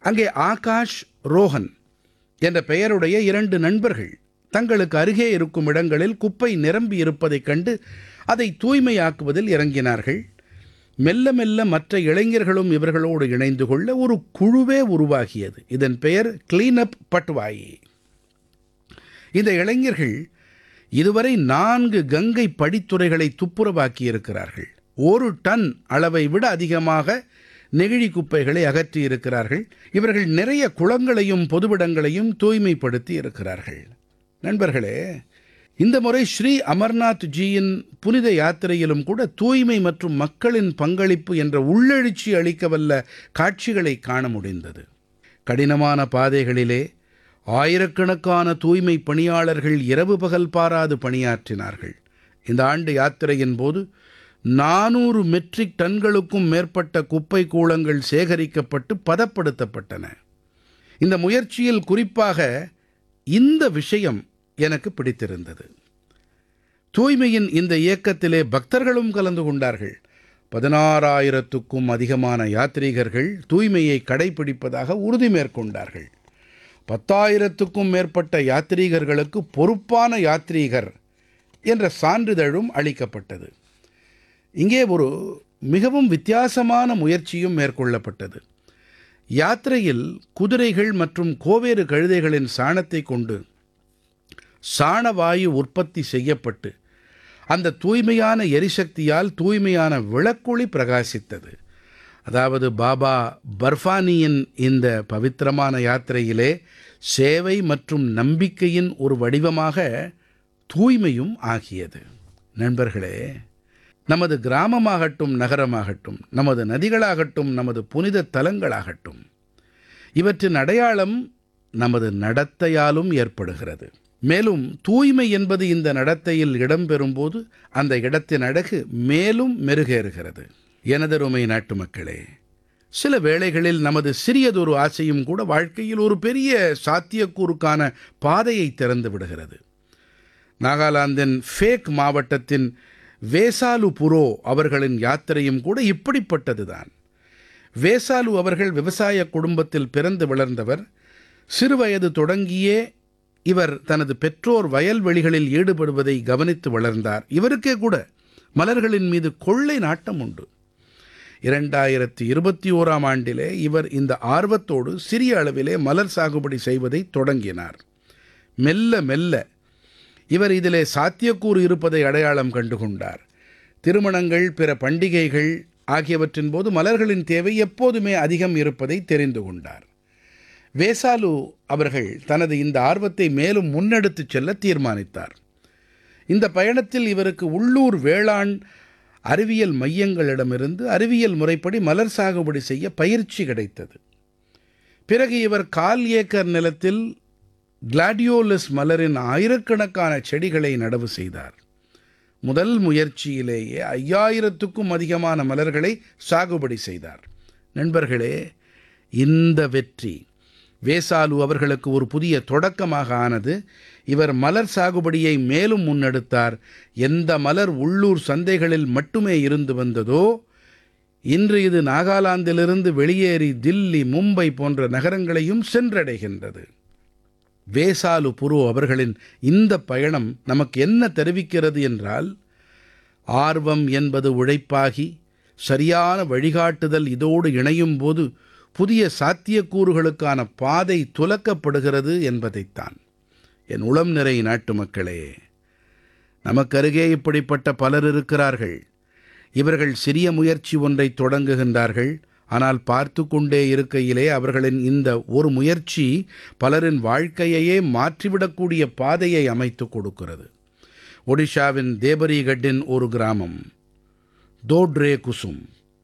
அங்கே ஆகாஷ் ரோஹன் என்ற பெயருடைய இரண்டு நண்பர்கள் தங்களுக்கு அருகே இருக்கும் இடங்களில் குப்பை நிரம்பி இருப்பதைக் கண்டு அதை தூய்மையாக்குவதில் இறங்கினார்கள் மெல்ல மெல்ல மற்ற இளைஞர்களும் இவர்களோடு இணைந்து கொள்ள ஒரு குழுவே உருவாகியது இதன் பெயர் கிளீனப் பட்வாயி இந்த இளைஞர்கள் இதுவரை நான்கு கங்கை படித்துறைகளை துப்புரவாக்கி இருக்கிறார்கள் ஒரு டன் அளவை விட அதிகமாக நெகிழி குப்பைகளை அகற்றி இருக்கிறார்கள் இவர்கள் நிறைய குளங்களையும் பொதுவிடங்களையும் தூய்மைப்படுத்தி இருக்கிறார்கள் நண்பர்களே இந்த முறை ஸ்ரீ அமர்நாத் ஜியின் புனித யாத்திரையிலும் கூட தூய்மை மற்றும் மக்களின் பங்களிப்பு என்ற உள்ளெழுச்சி அளிக்கவல்ல காட்சிகளை காண முடிந்தது கடினமான பாதைகளிலே ஆயிரக்கணக்கான தூய்மை பணியாளர்கள் இரவு பகல் பாராது பணியாற்றினார்கள் இந்த ஆண்டு யாத்திரையின் போது நானூறு மெட்ரிக் டன்களுக்கும் மேற்பட்ட குப்பை கூளங்கள் சேகரிக்கப்பட்டு பதப்படுத்தப்பட்டன இந்த முயற்சியில் குறிப்பாக இந்த விஷயம் எனக்கு பிடித்திருந்தது தூய்மையின் இந்த இயக்கத்திலே பக்தர்களும் கலந்து கொண்டார்கள் பதினாறாயிரத்துக்கும் அதிகமான யாத்ரீகர்கள் தூய்மையை கடைபிடிப்பதாக உறுதி மேற்கொண்டார்கள் பத்தாயிரத்துக்கும் மேற்பட்ட யாத்ரீகர்களுக்கு பொறுப்பான யாத்ரீகர் என்ற சான்றிதழும் அளிக்கப்பட்டது இங்கே ஒரு மிகவும் வித்தியாசமான முயற்சியும் மேற்கொள்ளப்பட்டது யாத்திரையில் குதிரைகள் மற்றும் கோவேறு கழுதைகளின் சாணத்தை கொண்டு சாணவாயு உற்பத்தி செய்யப்பட்டு அந்த தூய்மையான எரிசக்தியால் தூய்மையான விளக்கொளி பிரகாசித்தது அதாவது பாபா பர்ஃபானியின் இந்த பவித்திரமான யாத்திரையிலே சேவை மற்றும் நம்பிக்கையின் ஒரு வடிவமாக தூய்மையும் ஆகியது நண்பர்களே நமது கிராமமாகட்டும் நகரமாகட்டும் நமது நதிகளாகட்டும் நமது புனித தலங்களாகட்டும் இவற்றின் அடையாளம் நமது நடத்தையாலும் ஏற்படுகிறது மேலும் தூய்மை என்பது இந்த நடத்தையில் இடம்பெறும்போது அந்த இடத்தின் அழகு மேலும் மெருகேறுகிறது எனதருமை நாட்டு மக்களே சில வேளைகளில் நமது சிறியதொரு ஆசையும் கூட வாழ்க்கையில் ஒரு பெரிய சாத்தியக்கூறுக்கான பாதையை திறந்து விடுகிறது நாகாலாந்தின் ஃபேக் மாவட்டத்தின் வேசாலு புரோ அவர்களின் யாத்திரையும் கூட இப்படிப்பட்டதுதான் வேசாலு அவர்கள் விவசாய குடும்பத்தில் பிறந்து வளர்ந்தவர் சிறுவயது தொடங்கியே இவர் தனது பெற்றோர் வயல்வெளிகளில் ஈடுபடுவதை கவனித்து வளர்ந்தார் இவருக்கே கூட மலர்களின் மீது கொள்ளை நாட்டம் உண்டு இரண்டாயிரத்தி இருபத்தி ஓராம் ஆண்டிலே இவர் இந்த ஆர்வத்தோடு சிறிய அளவிலே மலர் சாகுபடி செய்வதை தொடங்கினார் மெல்ல மெல்ல இவர் இதிலே சாத்தியக்கூறு இருப்பதை அடையாளம் கண்டுகொண்டார் திருமணங்கள் பிற பண்டிகைகள் ஆகியவற்றின் போது மலர்களின் தேவை எப்போதுமே அதிகம் இருப்பதை தெரிந்து கொண்டார் வேசாலு அவர்கள் தனது இந்த ஆர்வத்தை மேலும் முன்னெடுத்துச் செல்ல தீர்மானித்தார் இந்த பயணத்தில் இவருக்கு உள்ளூர் வேளாண் அறிவியல் மையங்களிடமிருந்து அறிவியல் முறைப்படி மலர் சாகுபடி செய்ய பயிற்சி கிடைத்தது பிறகு இவர் கால் ஏக்கர் நிலத்தில் கிளாடியோலஸ் மலரின் ஆயிரக்கணக்கான செடிகளை நடவு செய்தார் முதல் முயற்சியிலேயே ஐயாயிரத்துக்கும் அதிகமான மலர்களை சாகுபடி செய்தார் நண்பர்களே இந்த வெற்றி வேசாலு அவர்களுக்கு ஒரு புதிய தொடக்கமாக ஆனது இவர் மலர் சாகுபடியை மேலும் முன்னெடுத்தார் எந்த மலர் உள்ளூர் சந்தைகளில் மட்டுமே இருந்து வந்ததோ இன்று இது நாகாலாந்திலிருந்து வெளியேறி தில்லி மும்பை போன்ற நகரங்களையும் சென்றடைகின்றது வேசாலு புரு அவர்களின் இந்த பயணம் நமக்கு என்ன தெரிவிக்கிறது என்றால் ஆர்வம் என்பது உழைப்பாகி சரியான வழிகாட்டுதல் இதோடு இணையும் போது புதிய சாத்தியக்கூறுகளுக்கான பாதை துலக்கப்படுகிறது என்பதைத்தான் என் உளம் நிறை நாட்டு மக்களே நமக்கருகே இப்படிப்பட்ட பலர் இருக்கிறார்கள் இவர்கள் சிறிய முயற்சி ஒன்றை தொடங்குகின்றார்கள் ஆனால் பார்த்து கொண்டே இருக்கையிலே அவர்களின் இந்த ஒரு முயற்சி பலரின் வாழ்க்கையையே மாற்றிவிடக்கூடிய பாதையை அமைத்து கொடுக்கிறது ஒடிஷாவின் தேபரிகட்டின் ஒரு கிராமம் தோட்ரே குசும்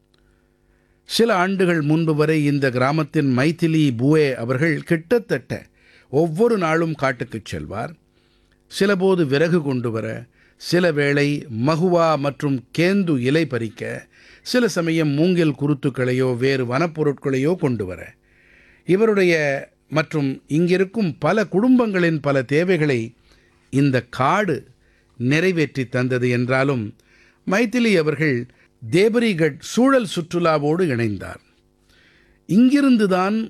சில ஆண்டுகள் முன்பு வரை இந்த கிராமத்தின் மைதிலி புவே அவர்கள் கிட்டத்தட்ட ஒவ்வொரு நாளும் காட்டுக்குச் செல்வார் சிலபோது விறகு கொண்டு வர சில வேளை மகுவா மற்றும் கேந்து இலை பறிக்க சில சமயம் மூங்கில் குருத்துக்களையோ வேறு வனப்பொருட்களையோ கொண்டு வர இவருடைய மற்றும் இங்கிருக்கும் பல குடும்பங்களின் பல தேவைகளை இந்த காடு நிறைவேற்றி தந்தது என்றாலும் மைதிலி அவர்கள் தேபரிகட் சூழல் சுற்றுலாவோடு இணைந்தார் இங்கிருந்துதான்